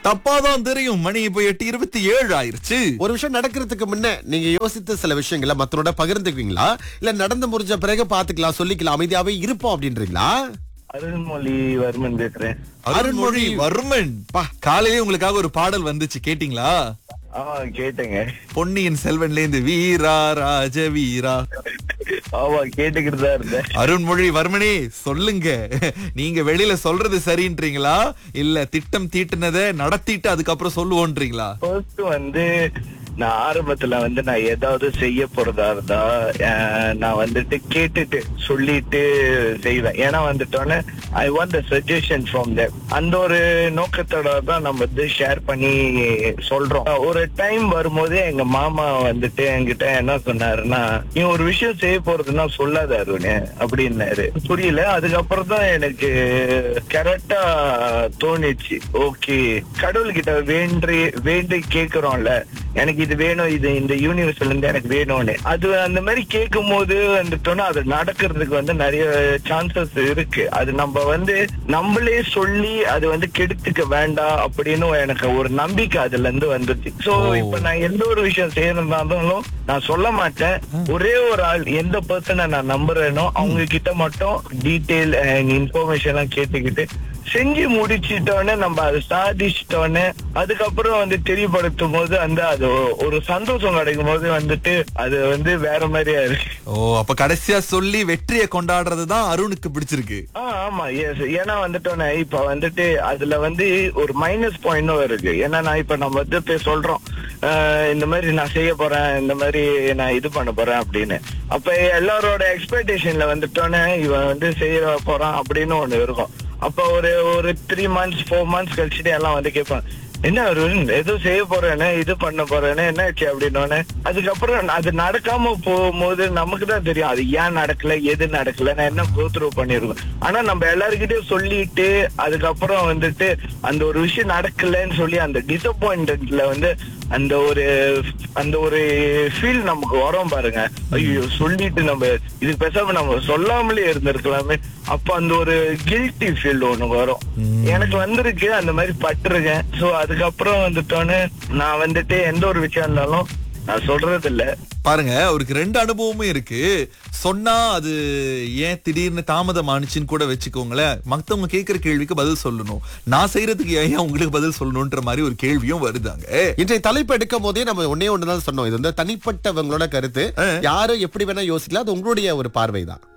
தப்பாதான் தெரியும் மணி இப்போ எட்டு இருபத்தி ஏழு ஆயிருச்சு ஒரு விஷயம் நடக்கிறதுக்கு முன்ன நீங்க யோசித்த சில விஷயங்களை மத்தனோட பகிர்ந்துக்குவீங்களா இல்ல நடந்து முடிஞ்ச பிறகு பாத்துக்கலாம் சொல்லிக்கலாம் அமைதியாவே இருப்போம் அப்படின்றீங்களா அருள்மொழி வர்மன் பேசுறேன் அருண்மொழி வர்மன் பா காலையிலே உங்களுக்காக ஒரு பாடல் வந்துச்சு கேட்டீங்களா ஆமா கேட்டேங்க பொன்னியின் செல்வன்ல இருந்து வீரா ராஜ வீரா ஆமா கேட்டுக்கிட்டு தான் இருந்தேன் அருண்மொழி வர்மனே சொல்லுங்க நீங்க வெளியில சொல்றது சரின்றீங்களா இல்ல திட்டம் தீட்டுனதை நடத்திட்டு அதுக்கப்புறம் சொல்லுவோன்றீங்களா ஃபர்ஸ்ட் வந்து நான் ஆரம்பத்துல வந்து நான் ஏதாவது செய்ய போறதா இருந்தா அஹ், நான் வந்துட்டு கேட்டுட்டு சொல்லிட்டு செய்வேன் ஏன்னா வந்துட்டோன்னே I want the suggestion from them அந்த ஒரு நோக்கத்தோட தான் நம்ம வந்து ஷேர் பண்ணி சொல்றோம் ஒரு டைம் வரும்போது எங்க மாமா வந்துட்டு என்கிட்ட என்ன சொன்னாருன்னா நீ ஒரு விஷயம் செய்ய போறதுன்னா சொல்லாத அருண் அப்படின்னாரு புரியல அதுக்கப்புறம் தான் எனக்கு கரெக்டா தோணுச்சு ஓகே கடவுள்கிட்ட வேண்டி வேண்டி கேக்குறோம்ல எனக்கு இது வேணும் இது இந்த யூனிவர்ஸ்ல இருந்து எனக்கு வேணும்னு அது அந்த மாதிரி கேட்கும் போது வந்துட்டோம்னா அது நடக்கிறதுக்கு வந்து நிறைய சான்சஸ் இருக்கு அது நம்ம வந்து நம்மளே சொல்லி அது வந்து கெடுத்துக்க வேண்டாம் அப்படின்னு எனக்கு ஒரு நம்பிக்கை அதுல இருந்து வந்துச்சு சோ ஓ. இப்ப நான் எந்த ஒரு விஷயம் செய்யறதாலும் நான் சொல்ல மாட்டேன் ஒரே ஒரு ஆள் எந்த பர்சனை நான் நம்புறேனோ அவங்க கிட்ட மட்டும் டீட்டெயில் இன்ஃபர்மேஷன் எல்லாம் கேட்டுக்கிட்டு செஞ்சு முடிச்சிட்டோன்னே நம்ம அதை சாதிச்சிட்டோன்னே அதுக்கப்புறம் வந்து தெரியப்படுத்தும் போது வந்து அது ஒ- ஒரு சந்தோஷம் கிடைக்கும் போது வந்துட்டு அது வந்து வேற மாதிரியா இருக்கு ஓ அப்ப கடைசியா சொல்லி வெற்றியை கொண்டாடுறது தான் அருணுக்கு பிடிச்சிருக்கு ஆ ஆமா எஸ் ஏன்னா வந்துட்டோன்னே இப்ப வந்துட்டு அதுல வந்து ஒரு மைனஸ் பாயிண்டும் இருக்கு ஏன்னா நான் இப்ப நம்ம வந்து போய் சொல்றோம் ஆஹ் இந்த மாதிரி நான் செய்ய போறேன் இந்த மாதிரி நான் இது பண்ண போறேன் அப்படின்னு அப்ப எல்லாரோட எக்ஸ்பெக்டேஷன்ல வந்துட்டோன்னே இவன் வந்து செய்ய போறான் அப்படின்னு ஒண்ணு இருக்கும் அப்ப ஒரு ஒரு த்ரீ மந்த்ஸ் ஃபோர் மந்த்ஸ் கழிச்சுட்டு எல்லாம் வந்து கேட்பாங்க என்ன அருண் ஏதோ செய்ய போறேன்னு இது பண்ண போறேன்னு என்ன ஆச்சு அப்படின்னோடனே அதுக்கப்புறம் அது நடக்காம போகும்போது நமக்கு தான் தெரியும் அது ஏன் நடக்கல எது நடக்கல நான் என்ன கோத்ரூ பண்ணிருக்கோம் ஆனா நம்ம எல்லாருக்கிட்டையும் சொல்லிட்டு அதுக்கப்புறம் வந்துட்டு அந்த ஒரு விஷயம் நடக்கலன்னு சொல்லி அந்த டிசப்பாயின்மெண்ட்ல வந்து அந்த ஒரு அந்த ஒரு ஃபீல் நமக்கு வரும் பாருங்க ஐயோ சொல்லிட்டு நம்ம இதுக்கு பேசாம நம்ம சொல்லாமலே இருந்திருக்கலாமே அப்ப அந்த ஒரு கில்ட்டி ஃபீல் ஒண்ணு வரும் எனக்கு வந்திருக்கு அந்த மாதிரி பட்டிருக்கேன் சோ அதுக்கப்புறம் வந்துட்டோன்னு நான் வந்துட்டு எந்த ஒரு விஷயம் இருந்தாலும் நான் சொல்றது இல்ல பாருங்க அவருக்கு ரெண்டு அனுபவமும் இருக்கு சொன்னா அது ஏன் திடீர்னு தாமதம் ஆனிச்சுன்னு கூட வச்சுக்கோங்களேன் மத்தவங்க கேக்குற கேள்விக்கு பதில் சொல்லணும் நான் செய்யறதுக்கு ஏன் உங்களுக்கு பதில் சொல்லணும்ன்ற மாதிரி ஒரு கேள்வியும் வருதாங்க இன்றைய தலைப்பு எடுக்கும் போதே நம்ம ஒன்னே ஒண்ணுதான் சொன்னோம் இது வந்து தனிப்பட்டவங்களோட கருத்து யாரும் எப்படி வேணா யோசிக்கலாம் அது உங்களுடைய ஒரு பார்வை தான்